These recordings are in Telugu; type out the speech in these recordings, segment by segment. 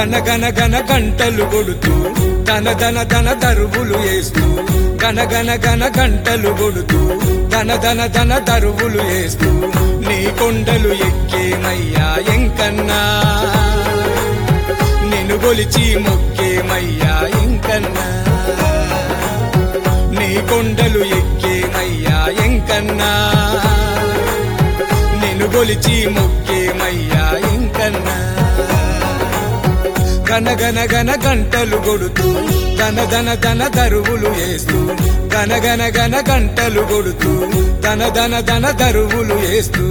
గన గన గన గంటలు కొడుతూ ధన ధన ధన దరువులు వేస్తూ గన గన గన గంటలు కొడుతూ ధన ధన ధన దరువులు వేస్తూ నీ కొండలు ఎక్కేమయ్యా ఎంకన్నా నిన్ను గొలిచి మొక్కేమయ్యా ఎంకన్నా నీ కొండలు ఎక్కేమయ్యా ఎంకన్నా నిన్ను గొలిచి మొక్కేమయ్యా ఎంకన్నా గన గన గన గంటలు కొడుతూ ధన ధన ధన దరువులు వేస్తూ గన గన గన గంటలు కొడుతూ ధన ధన ధన దరువులు వేస్తూ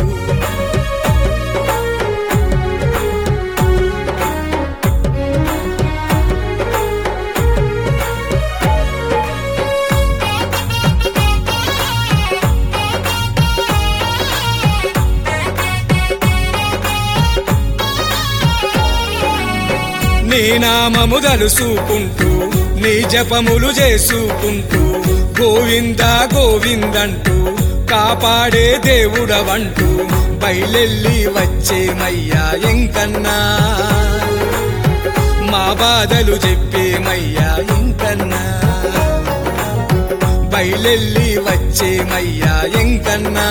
నీ నామము దలుసుకుంటూ నీ జపములు చేసుకుంటూ గోవింద గోవిందంటూ కాపాడే దేవుడవంటూ బయలెల్లి వచ్చేమయ్యా ఎంకన్నా మా బాధలు చెప్పేమయ్యా ఎంకన్నా బయలెల్లి వచ్చేమయ్యా ఎంకన్నా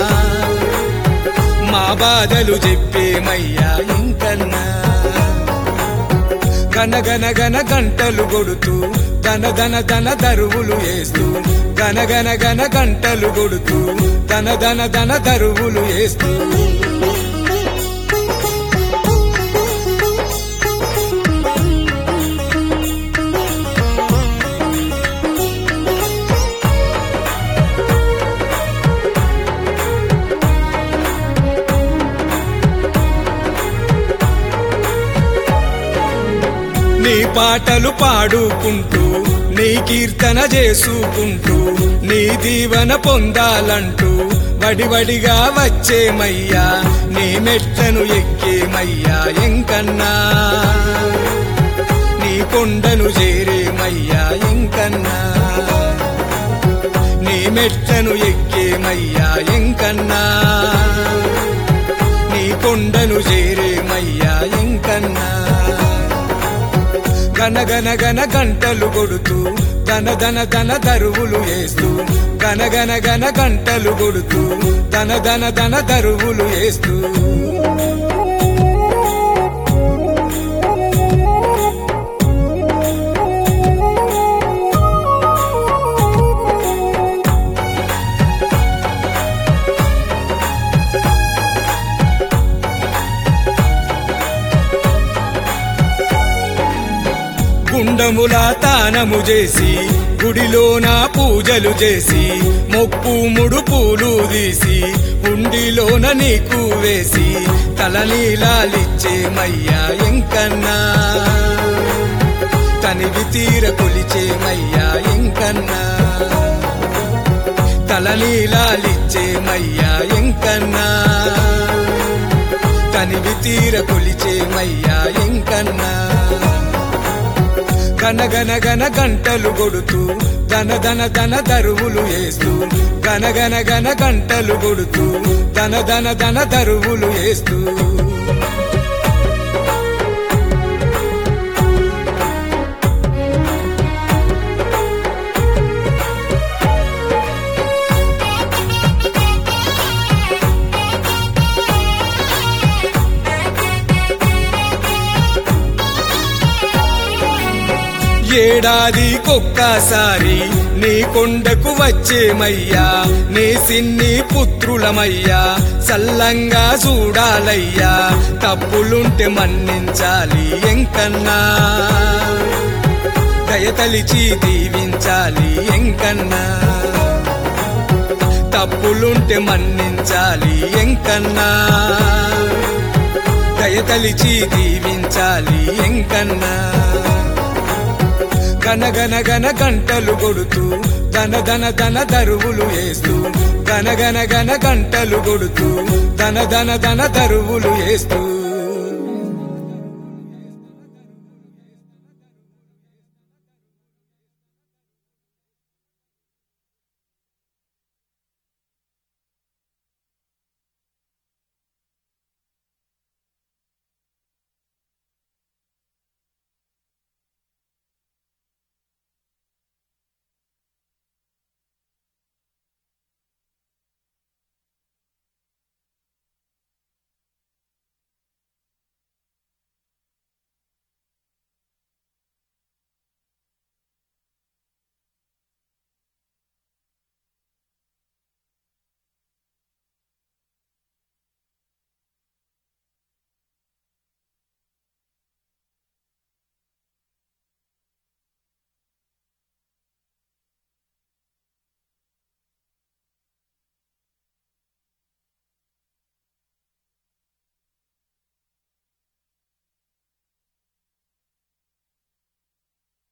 మా బాధలు చెప్పేమయ్యా ఎంకన్నా గన గన గన గంటలు కొడుతూ ధన ధన ధన దరువులు వేస్తూ గన గన గన గంటలు కొడుతూ ధన ధన ధన దరువులు వేస్తూ నీ పాటలు పాడుకుంటూ నీ కీర్తన చేసుకుంటూ నీ దీవన పొందాలంటూ వడివడిగా వచ్చేమయ్యా నీ మెట్లను ఎక్కేమయ్యా ఎంకన్నా నీ కొండను చేరేమయ్యా ఎంకన్నా నీ మెట్లను ఎక్కేమయ్యా ఎంకన్నా నీ కొండను చేరేమయ్యా ఎంకన్నా గన గన గన గంటలు కొడుతూ ధన ధన ధన దరువులు వేస్తూ గన గన గన గంటలు కొడుతూ ధన ధన ధన దరువులు వేస్తూ గుండముల తానము చేసి గుడిలోన పూజలు చేసి మొక్కు ముడుపులు తీసి ఉండిలోన నీకు వేసి తలనీలాలిచ్చేమయ్యా ఎంకన్నా తనివి తీర కొలిచేమయ్యా ఎంకన్నా తలనీలాలిచ్చేమయ్యా ఎంకన్నా తనివి తీర కొలిచేమయ్యా ఎంకన్నా గన గన గన గంటలు కొడుతూ ధన ధన ధన దరువులు వేస్తూ గన గన గన గంటలు కొడుతూ ధన ధన ధన దరువులు వేస్తూ ఏడాదికొక్కసారి నీ కొండకు వచ్చేమయ్యా నీ సిన్ని పుత్రులమయ్యా సల్లంగా చూడాలయ్యా తప్పులుంటే మన్నించాలి ఎంకన్నా దయతలిచి దీవించాలి ఎంకన్నా తప్పులుంటే మన్నించాలి ఎంకన్నా దయతలిచి దీవించాలి ఎంకన్నా గన గన గన గంటలు కొడుతూ ధన ధన ధన దరువులు వేస్తూ గన గన గన గంటలు కొడుతూ ధన ధన ధన దరువులు వేస్తూ